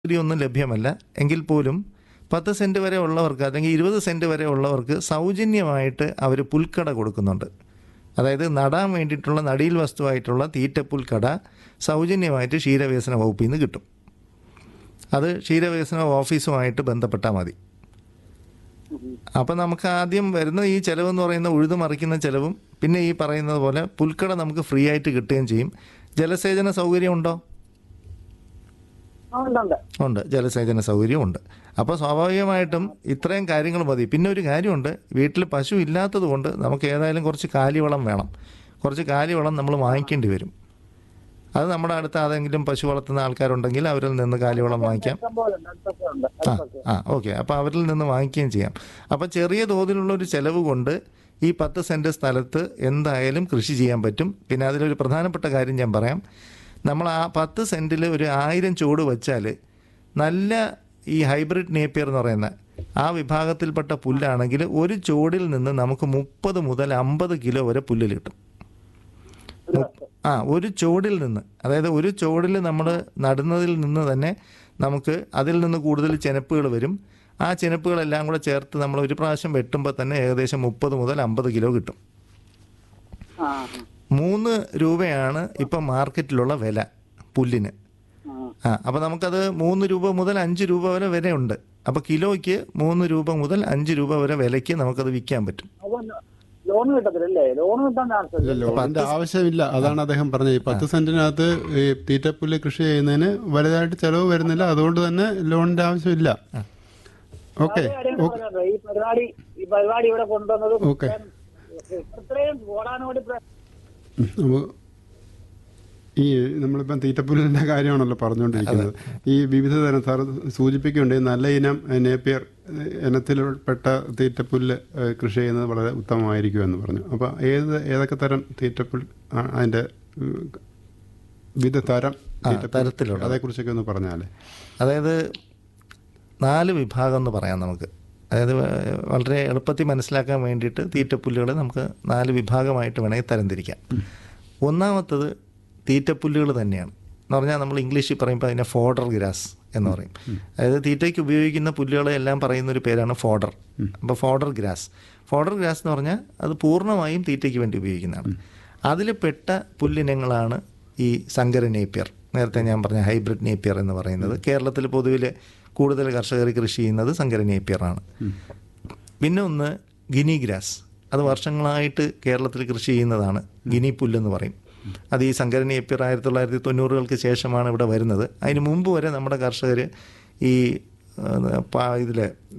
ഒന്നും ലഭ്യമല്ല എങ്കിൽ പോലും പത്ത് സെൻറ്റ് വരെ ഉള്ളവർക്ക് അല്ലെങ്കിൽ ഇരുപത് സെൻറ്റ് വരെ ഉള്ളവർക്ക് സൗജന്യമായിട്ട് അവർ പുൽക്കട കൊടുക്കുന്നുണ്ട് അതായത് നടാൻ വേണ്ടിയിട്ടുള്ള നടിയിൽ വസ്തുവായിട്ടുള്ള തീറ്റപ്പുൽക്കട സൗജന്യമായിട്ട് ക്ഷീരവികസന വകുപ്പിൽ നിന്ന് കിട്ടും അത് ക്ഷീരവികസന ഓഫീസുമായിട്ട് ബന്ധപ്പെട്ടാൽ മതി അപ്പം നമുക്ക് ആദ്യം വരുന്ന ഈ ചിലവെന്ന് പറയുന്ന ഉഴുതു മറിക്കുന്ന ചിലവും പിന്നെ ഈ പറയുന്നത് പോലെ പുൽക്കട നമുക്ക് ഫ്രീ ആയിട്ട് കിട്ടുകയും ചെയ്യും ജലസേചന സൗകര്യം ഉണ്ടോ ആ, ഉണ്ട് ഉണ്ട് ഉണ്ട് ജലസേചന സൗകര്യമുണ്ട് അപ്പോൾ സ്വാഭാവികമായിട്ടും ഇത്രയും കാര്യങ്ങൾ മതി പിന്നെ ഒരു കാര്യമുണ്ട് വീട്ടിൽ പശു ഇല്ലാത്തത് കൊണ്ട് നമുക്ക് ഏതായാലും കുറച്ച് കാലിവളം വേണം കുറച്ച് കാലിവളം നമ്മൾ വാങ്ങിക്കേണ്ടി വരും അത് നമ്മുടെ അടുത്ത് ആരെങ്കിലും പശു വളർത്തുന്ന ആൾക്കാരുണ്ടെങ്കിൽ അവരിൽ നിന്ന് കാലിവളം വാങ്ങിക്കാം ഇഷ്ടം പോലെ ഉണ്ട് അടുത്തൊക്കെ ഉണ്ട് ആ അടുത്തൊക്കെ ആ ഓക്കെ അപ്പോൾ അവരിൽ നിന്ന് വാങ്ങിക്കുകയും ചെയ്യാം അപ്പോൾ ചെറിയ തോതിലുള്ള ഒരു ചെലവ് കൊണ്ട് ഈ പത്ത് സെൻറ്റ് സ്ഥലത്ത് എന്തായാലും കൃഷി ചെയ്യാൻ പറ്റും പിന്നെ അതിലൊരു പ്രധാനപ്പെട്ട കാര്യം ഞാൻ പറയാം നമ്മൾ ആ പത്ത് സെൻറ്റിൽ ഒരു ആയിരം ചുവട് വെച്ചാൽ നല്ല ഈ ഹൈബ്രിഡ് നേപ്പിയർ എന്ന് പറയുന്ന ആ വിഭാഗത്തിൽപ്പെട്ട പുല്ലാണെങ്കിൽ ഒരു ചുവടിൽ നിന്ന് നമുക്ക് മുപ്പത് മുതൽ അമ്പത് കിലോ വരെ പുല്ല് കിട്ടും മു- ആ ഒരു ചുവടിൽ നിന്ന് അതായത് ഒരു ചുവടിൽ നമ്മൾ നടുന്നതിൽ നിന്ന് തന്നെ നമുക്ക് അതിൽ നിന്ന് കൂടുതൽ ചെനപ്പുകൾ വരും ആ ചെനപ്പുകളെല്ലാം കൂടെ ചേർത്ത് നമ്മൾ ഒരു പ്രാവശ്യം വെട്ടുമ്പോൾ തന്നെ ഏകദേശം മുപ്പത് മുതൽ അമ്പത് കിലോ കിട്ടും ആ മൂന്ന് രൂപയാണ് ഇപ്പം മാർക്കറ്റിലുള്ള വില പുല്ലിന് ആ, ആ അപ്പോൾ നമുക്കത് മൂന്ന് രൂപ മുതൽ അഞ്ച് രൂപ വരെ വിലയുണ്ട് അപ്പോൾ കിലോയ്ക്ക് മൂന്ന് രൂപ മുതൽ അഞ്ച് രൂപ വരെ വിലയ്ക്ക് നമുക്കത് വിൽക്കാൻ പറ്റും അപ്പൊ ലോൺ കിട്ടത്തില്ലല്ലേ ലോൺ കിട്ടാൻ ചാൻസ് ഇല്ല ലോണിന്റെ ആവശ്യമില്ല അതാണ് അദ്ദേഹം പറഞ്ഞത് ഈ പത്ത് സെന്റിനകത്ത് ഈ തീറ്റപ്പുല്ല് കൃഷി ചെയ്യുന്നതിന് വലുതായിട്ട് ചെലവ് വരുന്നില്ല അതുകൊണ്ട് തന്നെ ലോണിന്റെ ആവശ്യമില്ല ഓക്കെ ഈ പരിപാടി ഈ പരിപാടി ഇവിടെ കൊണ്ടുവന്നത് ഓക്കെ. ഇത്രയും കോടാനോടി പ്ര- ഈ നമ്മളിപ്പം തീറ്റപ്പുല്ലിന്റെ കാര്യമാണല്ലോ പറഞ്ഞുകൊണ്ടിരിക്കുന്നത് ഈ വിവിധ തരം സാർ സൂചിപ്പിക്കുന്നുണ്ട് ഈ നല്ല ഇനം നേപ്പിയർ ഇനത്തിൽപ്പെട്ട തീറ്റപ്പുല്ല് ഏഹ്, കൃഷി ചെയ്യുന്നത് വളരെ ഉത്തമമായിരിക്കും എന്ന് പറഞ്ഞു അപ്പോൾ ഏത് ഏതൊക്കെ തരം തീറ്റപ്പുൽ ആ, അതിന്റെ ഉം, വിവിധ തരം തീറ്റപ്പുൽ തരത്തിലുള്ള. അതേക്കുറിച്ചൊക്കെ ഒന്ന് പറഞ്ഞാലേ അതായത് നാല് വിഭാഗം എന്ന് പറയാം നമുക്ക് അതായത് വ- വളരെ എളുപ്പത്തിൽ മനസ്സിലാക്കാൻ വേണ്ടിയിട്ട് തീറ്റപ്പുല്ലുകളെ നമുക്ക് നാല് വിഭാഗമായിട്ട് വേണമെങ്കിൽ തരംതിരിക്കാം ഒന്നാമത്തത് തീറ്റപ്പുല്ലുകൾ തന്നെയാണ് എന്ന് പറഞ്ഞാൽ നമ്മൾ ഇംഗ്ലീഷിൽ പറയുമ്പോൾ അതിനെ ഫോഡർ ഗ്രാസ് എന്ന് പറയും അതായത് തീറ്റയ്ക്ക് ഉപയോഗിക്കുന്ന പുല്ലുകളെ എല്ലാം പറയുന്ന ഒരു പേരാണ് ഫോഡർ അപ്പോൾ ഫോഡർ ഗ്രാസ് ഫോഡർ ഗ്രാസ് എന്ന് പറഞ്ഞാൽ അത് പൂർണ്ണമായും തീറ്റയ്ക്ക് വേണ്ടി ഉപയോഗിക്കുന്നതാണ് അതിൽ പെട്ട പുല്ലിനങ്ങളാണ് ഈ സങ്കര നേപ്പിയർ നേരത്തെ ഞാൻ പറഞ്ഞ ഹൈബ്രിഡ് നേപ്പിയർ എന്ന് പറയുന്നത് കേരളത്തിൽ പൊതുവിൽ കൂടുതൽ കർഷകർ കൃഷി ചെയ്യുന്നത് സങ്കര നേപ്പിയറാണ് പിന്നെ ഒന്ന് ഗിനി ഗ്രാസ് അത് വർഷങ്ങളായിട്ട് കേരളത്തിൽ കൃഷി ചെയ്യുന്നതാണ് ഗിനി പുല്ലെന്ന് പറയും അത് ഈ സങ്കര നേപ്പിയർ ആയിരത്തി തൊള്ളായിരത്തി തൊണ്ണൂറുകൾക്ക് ശേഷമാണ് ഇവിടെ വരുന്നത് അതിന് മുമ്പ് വരെ നമ്മുടെ കർഷകർ ഈ ഇതിൽ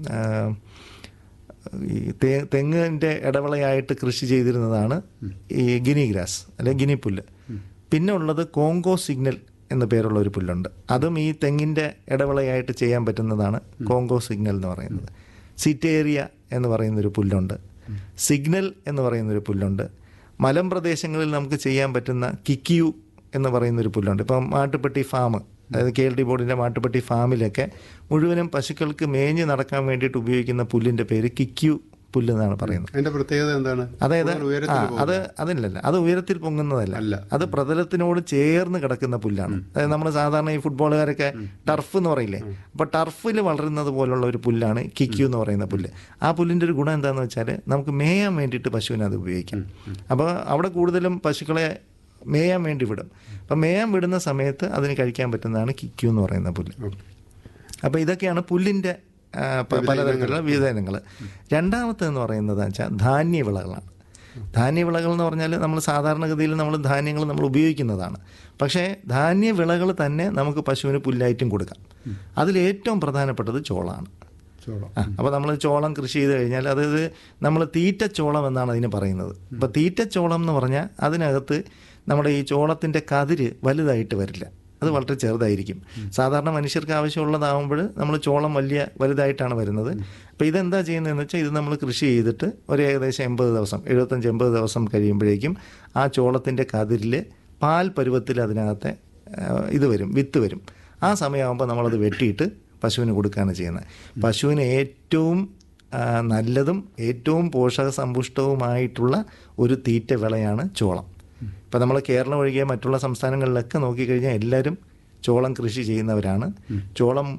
ഈ തേ- തെങ്ങിൻ്റെ ഇടവിളയായിട്ട് കൃഷി ചെയ്തിരുന്നതാണ് ഈ ഗിനി ഗ്രാസ് അല്ലെങ്കിൽ ഗിനി പുല്ല് പിന്നെ ഉള്ളത് കോങ്കോ സിഗ്നൽ എന്ന പേരുള്ള ഒരു പുല്ലുണ്ട് അതും ഈ തെങ്ങിൻ്റെ ഇടവിളയായിട്ട് ചെയ്യാൻ പറ്റുന്നതാണ് കോങ്കോ സിഗ്നൽ എന്ന് പറയുന്നത് സിറ്റേറിയ എന്ന് പറയുന്നൊരു പുല്ലുണ്ട് സിഗ്നൽ എന്ന് പറയുന്നൊരു പുല്ലുണ്ട് മലമ്പ്രദേശങ്ങളിൽ നമുക്ക് ചെയ്യാൻ പറ്റുന്ന കിക്കിയു എന്ന് പറയുന്നൊരു പുല്ലുണ്ട് ഇപ്പം മാട്ടുപ്പെട്ടി ഫാം അതായത് കെ എൽ ഡി ബോർഡിൻ്റെ മാട്ടുപ്പെട്ടി ഫാമിലൊക്കെ മുഴുവനും പശുക്കൾക്ക് മേഞ്ഞ് നടക്കാൻ വേണ്ടിയിട്ട് ഉപയോഗിക്കുന്ന പുല്ലിൻ്റെ പേര് കിക്യു പുല്ല് എന്നാണ് പറയുന്നത് അതിന്റെ പ്രത്യേകത എന്താണ് അതായത് കൂടുതൽ ആ ഉയരത്തിൽ അത് അതിലല്ല അത് ഉയരത്തിൽ പൊങ്ങുന്നതല്ല അല്ല. അത് പ്രതലത്തിനോട് ചേർന്ന് കിടക്കുന്ന പുല്ലാണ് അതായത് നമ്മൾ സാധാരണ ഈ ഫുട്ബോളുകാരൊക്കെ ടർഫ് എന്ന് പറയില്ലേ അപ്പോൾ ടർഫിൽ വളരുന്നത് പോലുള്ള ഒരു പുല്ലാണ് കിക്യു എന്ന് പറയുന്ന പുല്ല് ആ പുല്ലിൻ്റെ ഒരു ഗുണം എന്താണെന്ന് വെച്ചാൽ നമുക്ക് മേയാൻ വേണ്ടിയിട്ട് പശുവിനെ അത് ഉപയോഗിക്കാം അപ്പോൾ അവിടെ കൂടുതലും പശുക്കളെ മേയാൻ വേണ്ടി വിടും അപ്പം മേയാൻ വിടുന്ന സമയത്ത് അതിന് കഴിക്കാൻ പറ്റുന്നതാണ് കിക്യു എന്ന് പറയുന്ന പുല്ല് അപ്പോൾ ഇതൊക്കെയാണ് പുല്ലിൻ്റെ ആ, പ- പലതരത്തിലുള്ള വിവിധ ഇനങ്ങൾ രണ്ടാമത്തെന്ന് പറയുന്നത് വെച്ചാൽ ധാന്യവിളകളാണ് ധാന്യവിളകൾ എന്ന് പറഞ്ഞാൽ നമ്മൾ സാധാരണഗതിയിൽ നമ്മൾ ധാന്യങ്ങൾ നമ്മൾ ഉപയോഗിക്കുന്നതാണ് പക്ഷേ ധാന്യവിളകൾ തന്നെ നമുക്ക് പശുവിന് പുല്ലായിട്ടും കൊടുക്കാം അതിൽ ഏറ്റവും പ്രധാനപ്പെട്ടത് ചോളമാണ് ചോളം ആ അപ്പോൾ നമ്മൾ ചോളം കൃഷി ചെയ്ത് കഴിഞ്ഞാൽ അതായത് നമ്മൾ തീറ്റച്ചോളം എന്നാണ് അതിന് പറയുന്നത് അപ്പോൾ തീറ്റച്ചോളം എന്ന് പറഞ്ഞാൽ അതിനകത്ത് നമ്മുടെ ഈ ചോളത്തിൻ്റെ കതിര് വലുതായിട്ട് വരില്ല അത് വളരെ ചെറുതായിരിക്കും സാധാരണ മനുഷ്യർക്ക് ആവശ്യമുള്ളതാകുമ്പോൾ നമ്മൾ ചോളം വലിയ വലുതായിട്ടാണ് വരുന്നത് അപ്പോൾ ഇതെന്താ ചെയ്യുന്നതെന്ന് വെച്ചാൽ ഇത് നമ്മൾ കൃഷി ചെയ്തിട്ട് ഒരു ഏകദേശം എൺപത് ദിവസം എഴുപത്തഞ്ച് എൺപത് ദിവസം കഴിയുമ്പോഴേക്കും ആ ചോളത്തിൻ്റെ കതിരിൽ പാൽ പരുവത്തിൽ അതിനകത്തെ ആ, ഇത് വരും വിത്ത് വരും ആ സമയമാകുമ്പോൾ നമ്മളത് വെട്ടിയിട്ട് പശുവിന് കൊടുക്കുകയാണ് ചെയ്യുന്നത് പശുവിന് ഏറ്റവും ആ, നല്ലതും ഏറ്റവും പോഷക സമ്പുഷ്ടവുമായിട്ടുള്ള ഒരു തീറ്റ വിളയാണ് ചോളം ഇപ്പം നമ്മൾ കേരളം ഒഴികെ മറ്റുള്ള സംസ്ഥാനങ്ങളിലൊക്കെ നോക്കിക്കഴിഞ്ഞാൽ എല്ലാവരും ചോളം കൃഷി ചെയ്യുന്നവരാണ് ചോളം